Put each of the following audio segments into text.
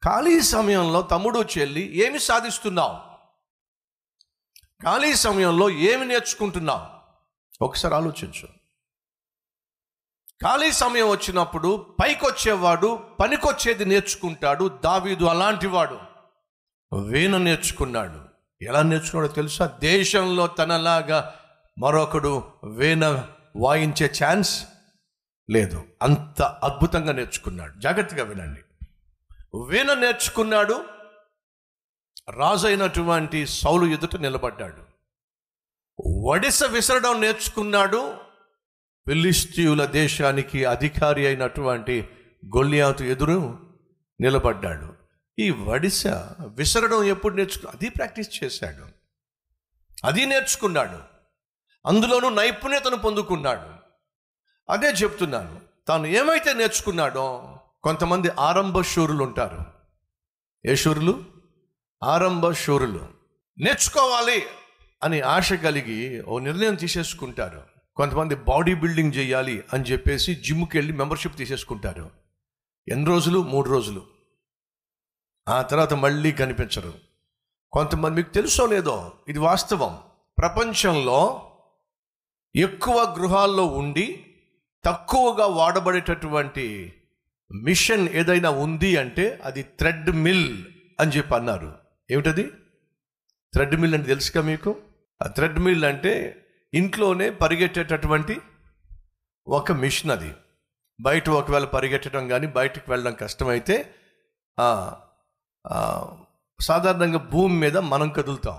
ఖాళీ సమయంలో తమ్ముడు చెల్లి ఏమి సాధిస్తున్నావు ఖాళీ సమయంలో ఏమి నేర్చుకుంటున్నావు ఒకసారి ఆలోచించు ఖాళీ సమయం వచ్చినప్పుడు పైకొచ్చేవాడు పనికొచ్చేది నేర్చుకుంటాడు దావీదు అలాంటివాడు వీణ నేర్చుకున్నాడు ఎలా నేర్చుకున్నాడో తెలుసా దేశంలో తనలాగా మరొకడు వీణ వాయించే ఛాన్స్ లేదు అంత అద్భుతంగా నేర్చుకున్నాడు జాగ్రత్తగా వినండి వీణ నేర్చుకున్నాడు రాజు అయినటువంటి సౌలు ఎదుట నిలబడ్డాడు వడిస విసరడం నేర్చుకున్నాడు ఫిలిస్తీయుల దేశానికి అధికారి అయినటువంటి గొల్లియాతు ఎదురు నిలబడ్డాడు ఈ వడిస విసరడం ఎప్పుడు నేర్చుకు అది ప్రాక్టీస్ చేశాడు అది నేర్చుకున్నాడు అందులోనూ నైపుణ్యతను పొందుకున్నాడు అదే చెప్తున్నాను తాను ఏమైతే నేర్చుకున్నాడో కొంతమంది ఆరంభ శూరులు ఉంటారు ఏ శూరులు ఆరంభ శూరులు నేర్చుకోవాలి అని ఆశ కలిగి ఓ నిర్ణయం తీసేసుకుంటారు కొంతమంది బాడీ బిల్డింగ్ చేయాలి అని చెప్పేసి జిమ్కి వెళ్ళి మెంబర్షిప్ తీసేసుకుంటారు ఎన్ని రోజులు మూడు రోజులు ఆ తర్వాత మళ్ళీ కనిపించరు కొంతమంది మీకు తెలుసో లేదో ఇది వాస్తవం ప్రపంచంలో ఎక్కువ గృహాల్లో ఉండి తక్కువగా వాడబడేటటువంటి మిషన్ ఏదైనా ఉంది అంటే అది థ్రెడ్ మిల్ అని చెప్పి అన్నారు ఏమిటది థ్రెడ్ మిల్ అంటే తెలుసుగా మీకు ఆ థ్రెడ్ మిల్ అంటే ఇంట్లోనే పరిగెట్టేటటువంటి ఒక మిషన్ అది బయట ఒకవేళ పరిగెట్టడం కానీ బయటకు వెళ్ళడం కష్టమైతే ఆ, ఆ, సాధారణంగా భూమి మీద మనం కదులుతాం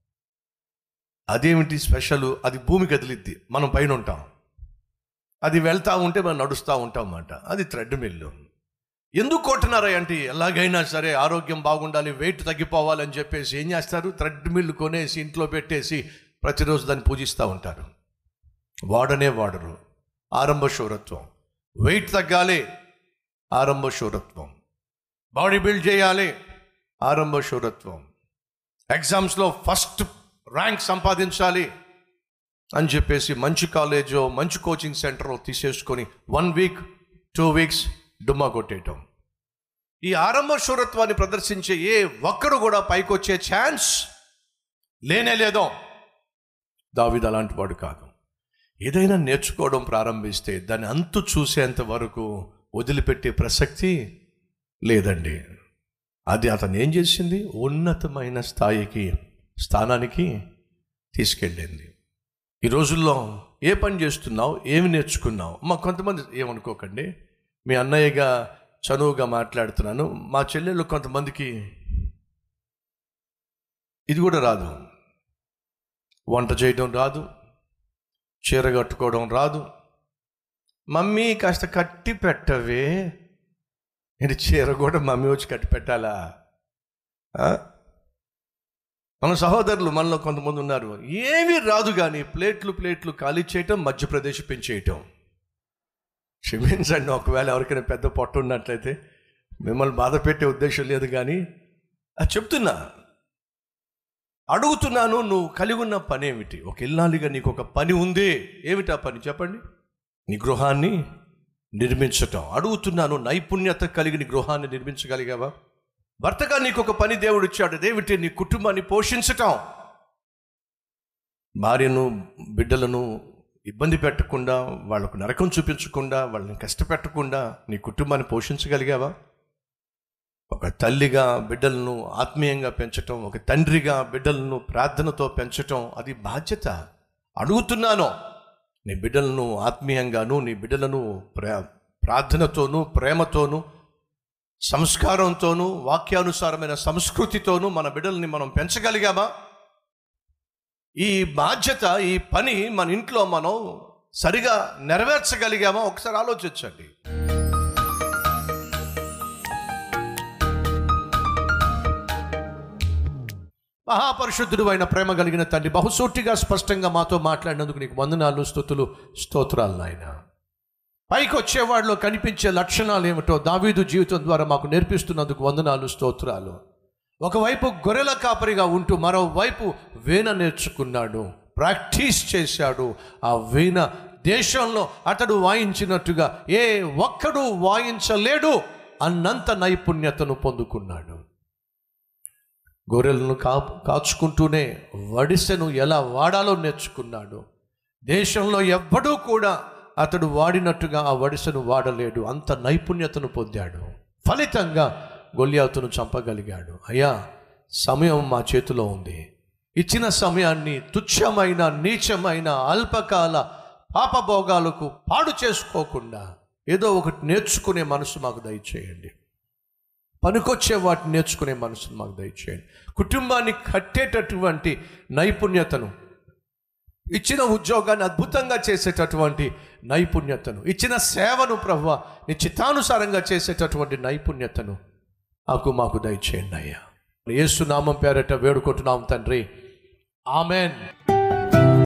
అదేమిటి స్పెషల్ అది భూమి కదిలిద్ది మనం పైన ఉంటాం అది వెళ్తా ఉంటే మనం నడుస్తూ ఉంటాం అన్నమాట అది థ్రెడ్ మిల్లు ఎందుకు కొట్టినారా అంటే ఎలాగైనా సరే ఆరోగ్యం బాగుండాలి వెయిట్ తగ్గిపోవాలని చెప్పేసి ఏం చేస్తారు థ్రెడ్ మిల్ కొనేసి ఇంట్లో పెట్టేసి ప్రతిరోజు దాన్ని పూజిస్తూ ఉంటారు వాడనే వాడరు ఆరంభ శూరత్వం వెయిట్ తగ్గాలి ఆరంభ శూరత్వం బాడీ బిల్డ్ చేయాలి ఆరంభ శూరత్వం ఎగ్జామ్స్లో ఫస్ట్ ర్యాంక్ సంపాదించాలి అని చెప్పేసి మంచి కాలేజో మంచి కోచింగ్ సెంటరో తీసేసుకొని వన్ వీక్ టూ వీక్స్ డుమ్మా కొట్టేయటం ఈ ఆరంభ శూరత్వాన్ని ప్రదర్శించే ఏ ఒక్కడు కూడా పైకొచ్చే ఛాన్స్ లేనే లేదో దావిద అలాంటి వాడు కాదు ఏదైనా నేర్చుకోవడం ప్రారంభిస్తే దాన్ని అంతు చూసేంత వరకు వదిలిపెట్టే ప్రసక్తి లేదండి అది అతను ఏం చేసింది ఉన్నతమైన స్థాయికి స్థానానికి తీసుకెళ్ళింది ఈ రోజుల్లో ఏ పని చేస్తున్నావు ఏమి నేర్చుకున్నావు మా కొంతమంది ఏమనుకోకండి మీ అన్నయ్యగా చనువుగా మాట్లాడుతున్నాను మా చెల్లెళ్ళు కొంతమందికి ఇది కూడా రాదు వంట చేయడం రాదు చీర కట్టుకోవడం రాదు మమ్మీ కాస్త కట్టి పెట్టవే నేను చీర కూడా మమ్మీ వచ్చి కట్టి పెట్టాలా ఆ? మన సహోదరులు మనలో కొంతమంది ఉన్నారు ఏమీ రాదు కానీ ప్లేట్లు ప్లేట్లు ఖాళీ చేయటం మధ్యప్రదేశ్ పెంచేయటం క్షమించండి ఒకవేళ ఎవరికైనా పెద్ద పొట్ట ఉన్నట్లయితే మిమ్మల్ని బాధ పెట్టే ఉద్దేశం లేదు కానీ అది చెప్తున్నా అడుగుతున్నాను నువ్వు కలిగి ఉన్న పని ఏమిటి ఒక ఇల్లాలిగా నీకు ఒక పని ఉంది ఏమిటి ఆ పని చెప్పండి నీ గృహాన్ని నిర్మించటం అడుగుతున్నాను నైపుణ్యత కలిగిన గృహాన్ని నిర్మించగలిగావా భర్తగా నీకు ఒక పని దేవుడు ఇచ్చాడు అదేమిటి నీ కుటుంబాన్ని పోషించటం భార్యను బిడ్డలను ఇబ్బంది పెట్టకుండా వాళ్ళకు నరకం చూపించకుండా వాళ్ళని కష్టపెట్టకుండా నీ కుటుంబాన్ని పోషించగలిగావా ఒక తల్లిగా బిడ్డలను ఆత్మీయంగా పెంచటం ఒక తండ్రిగా బిడ్డలను ప్రార్థనతో పెంచటం అది బాధ్యత అడుగుతున్నాను నీ బిడ్డలను ఆత్మీయంగాను నీ బిడ్డలను ప్రా ప్రార్థనతోనూ ప్రేమతోనూ సంస్కారంతోనూ వాక్యానుసారమైన సంస్కృతితోనూ మన బిడ్డల్ని మనం పెంచగలిగామా ఈ బాధ్యత ఈ పని మన ఇంట్లో మనం సరిగా నెరవేర్చగలిగామా ఒకసారి ఆలోచించండి మహాపరిశుద్ధుడు అయిన ప్రేమ కలిగిన తండ్రి బహుసూటిగా స్పష్టంగా మాతో మాట్లాడినందుకు నీకు వందనాలు స్థుతులు స్తోత్రాలు నాయన పైకి వచ్చేవాడిలో కనిపించే లక్షణాలు ఏమిటో దావీదు జీవితం ద్వారా మాకు నేర్పిస్తున్నందుకు వందనాలు స్తోత్రాలు ఒకవైపు గొర్రెల కాపరిగా ఉంటూ మరోవైపు వీణ నేర్చుకున్నాడు ప్రాక్టీస్ చేశాడు ఆ వీణ దేశంలో అతడు వాయించినట్టుగా ఏ ఒక్కడు వాయించలేడు అన్నంత నైపుణ్యతను పొందుకున్నాడు గొర్రెలను కా కాచుకుంటూనే వడిసెను ఎలా వాడాలో నేర్చుకున్నాడు దేశంలో ఎవ్వడూ కూడా అతడు వాడినట్టుగా ఆ వడిసెను వాడలేడు అంత నైపుణ్యతను పొందాడు ఫలితంగా గొల్యాతును చంపగలిగాడు అయ్యా సమయం మా చేతిలో ఉంది ఇచ్చిన సమయాన్ని తుచ్చమైన నీచమైన అల్పకాల పాపభోగాలకు పాడు చేసుకోకుండా ఏదో ఒకటి నేర్చుకునే మనసు మాకు దయచేయండి పనికొచ్చే వాటిని నేర్చుకునే మనసును మాకు దయచేయండి కుటుంబాన్ని కట్టేటటువంటి నైపుణ్యతను ఇచ్చిన ఉద్యోగాన్ని అద్భుతంగా చేసేటటువంటి నైపుణ్యతను ఇచ్చిన సేవను ప్రభు నీ చిత్తానుసారంగా చేసేటటువంటి నైపుణ్యతను నాకు మాకు దయచేయండి అయ్యా యేసు నామం పేరట వేడుకుంటున్నాం తండ్రి ఆమెన్